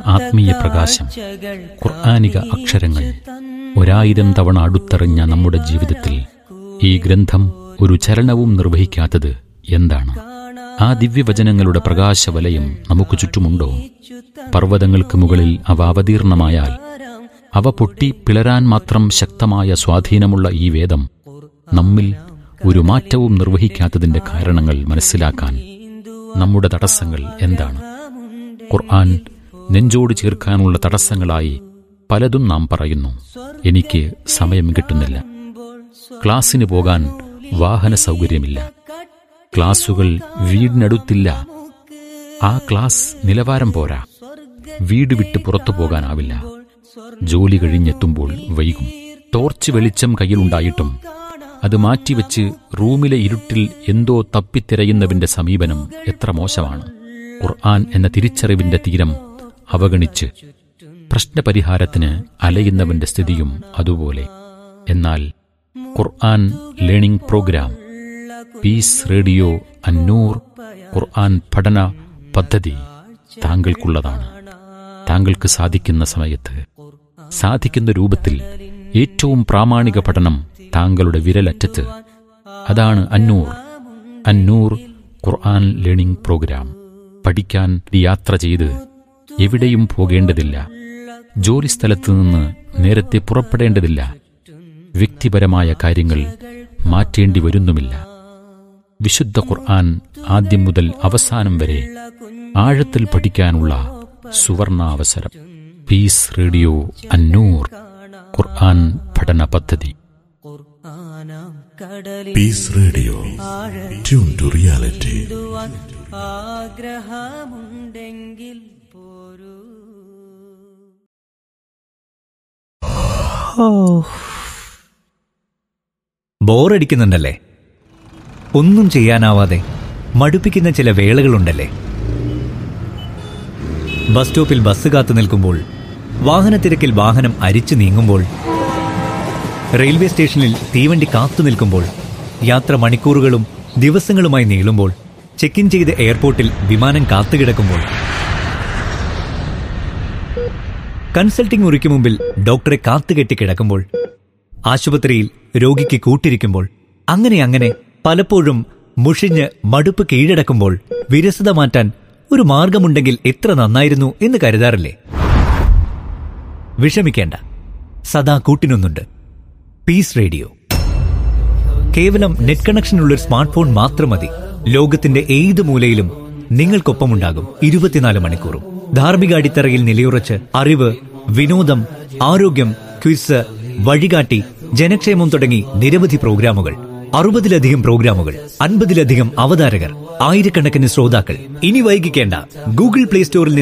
ആത്മീയ പ്രകാശം ഖുർആാനിക അക്ഷരങ്ങൾ ഒരായിരം തവണ അടുത്തെറിഞ്ഞ നമ്മുടെ ജീവിതത്തിൽ ഈ ഗ്രന്ഥം ഒരു ചലനവും നിർവഹിക്കാത്തത് എന്താണ് ആ ദിവ്യവചനങ്ങളുടെ പ്രകാശവലയം നമുക്ക് ചുറ്റുമുണ്ടോ പർവ്വതങ്ങൾക്ക് മുകളിൽ അവ അവതീർണമായാൽ അവ പൊട്ടി പിളരാൻ മാത്രം ശക്തമായ സ്വാധീനമുള്ള ഈ വേദം നമ്മിൽ ഒരു മാറ്റവും നിർവഹിക്കാത്തതിന്റെ കാരണങ്ങൾ മനസ്സിലാക്കാൻ നമ്മുടെ തടസ്സങ്ങൾ എന്താണ് ഖുർആൻ നെഞ്ചോട് ചേർക്കാനുള്ള തടസ്സങ്ങളായി പലതും നാം പറയുന്നു എനിക്ക് സമയം കിട്ടുന്നില്ല ക്ലാസ്സിന് പോകാൻ വാഹന സൗകര്യമില്ല ക്ലാസുകൾ വീടിനടുത്തില്ല ആ ക്ലാസ് നിലവാരം പോരാ വീട് വിട്ട് പുറത്തു പോകാനാവില്ല ജോലി കഴിഞ്ഞെത്തുമ്പോൾ വൈകും ടോർച്ച് വെളിച്ചം കയ്യിലുണ്ടായിട്ടും അത് മാറ്റിവെച്ച് റൂമിലെ ഇരുട്ടിൽ എന്തോ തപ്പിത്തിരയുന്നവന്റെ സമീപനം എത്ര മോശമാണ് ഖുർആൻ എന്ന തിരിച്ചറിവിന്റെ തീരം അവഗണിച്ച് പ്രശ്നപരിഹാരത്തിന് അലയുന്നവന്റെ സ്ഥിതിയും അതുപോലെ എന്നാൽ Quran learning programme Peace Radio Annoor Quran പഠന പദ്ധതി താങ്കൾക്കുള്ളതാണ് താങ്കൾക്ക് സാധിക്കുന്ന സമയത്ത് സാധിക്കുന്ന രൂപത്തിൽ ഏറ്റവും പ്രാമാണിക പഠനം താങ്കളുടെ വിരലറ്റത്ത് അതാണ് അന്നൂർ അന്നൂർ ഖുർആൻ ലേണിംഗ് പ്രോഗ്രാം പഠിക്കാൻ യാത്ര ചെയ്ത് എവിടെയും പോകേണ്ടതില്ല ജോലിസ്ഥലത്ത് നിന്ന് നേരത്തെ പുറപ്പെടേണ്ടതില്ല വ്യക്തിപരമായ കാര്യങ്ങൾ മാറ്റേണ്ടി വരുന്നുമില്ല വിശുദ്ധ ഖുർആൻ ആദ്യം മുതൽ അവസാനം വരെ ആഴത്തിൽ പഠിക്കാനുള്ള സുവർണാവസരം പീസ് റേഡിയോ അന്നൂർ ഖുർആൻ പഠന പദ്ധതി Peace Radio tune to reality ആഗ്രഹമുണ്ടെങ്കിൽ പോരൂ ബോറടിക്കുന്നുണ്ടല്ലേ ഒന്നും ചെയ്യാനാവാതെ മടുപ്പിക്കുന്ന ചില വേളകളുണ്ടല്ലേ ബസ് സ്റ്റോപ്പിൽ ബസ് കാത്തു നിൽക്കുമ്പോൾ വാഹനത്തിരക്കിൽ വാഹനം അരിച്ചു നീങ്ങുമ്പോൾ റെയിൽവേ സ്റ്റേഷനിൽ തീവണ്ടി കാത്തു നിൽക്കുമ്പോൾ യാത്ര മണിക്കൂറുകളും ദിവസങ്ങളുമായി നീളുമ്പോൾ ചെക്ക് ഇൻ ചെയ്ത് എയർപോർട്ടിൽ വിമാനം കാത്തുകിടക്കുമ്പോൾ കൺസൾട്ടിംഗ് മുറിക്ക് മുമ്പിൽ ഡോക്ടറെ കാത്തുകെട്ടി കിടക്കുമ്പോൾ ആശുപത്രിയിൽ രോഗിക്ക് കൂട്ടിരിക്കുമ്പോൾ അങ്ങനെ അങ്ങനെ പലപ്പോഴും മുഷിഞ്ഞ് മടുപ്പ് കീഴടക്കുമ്പോൾ വിരസത മാറ്റാൻ ഒരു മാർഗമുണ്ടെങ്കിൽ എത്ര നന്നായിരുന്നു എന്ന് കരുതാറില്ലേ വിഷമിക്കേണ്ട സദാ കൂട്ടിനൊന്നുണ്ട് പീസ് റേഡിയോ കേവലം നെറ്റ് കണക്ഷനുള്ള ഒരു സ്മാർട്ട് ഫോൺ മാത്രം മതി ലോകത്തിന്റെ ഏത് മൂലയിലും നിങ്ങൾക്കൊപ്പമുണ്ടാകും ഇരുപത്തിനാല് മണിക്കൂറും ധാർമ്മിക അടിത്തറയിൽ നിലയുറച്ച് അറിവ് വിനോദം ആരോഗ്യം ക്വിസ് വഴികാട്ടി ജനക്ഷേമം തുടങ്ങി നിരവധി പ്രോഗ്രാമുകൾ അറുപതിലധികം പ്രോഗ്രാമുകൾ അൻപതിലധികം അവതാരകർ ആയിരക്കണക്കിന് ശ്രോതാക്കൾ ഇനി വൈകിക്കേണ്ട ഗൂഗിൾ പ്ലേ സ്റ്റോറിൽ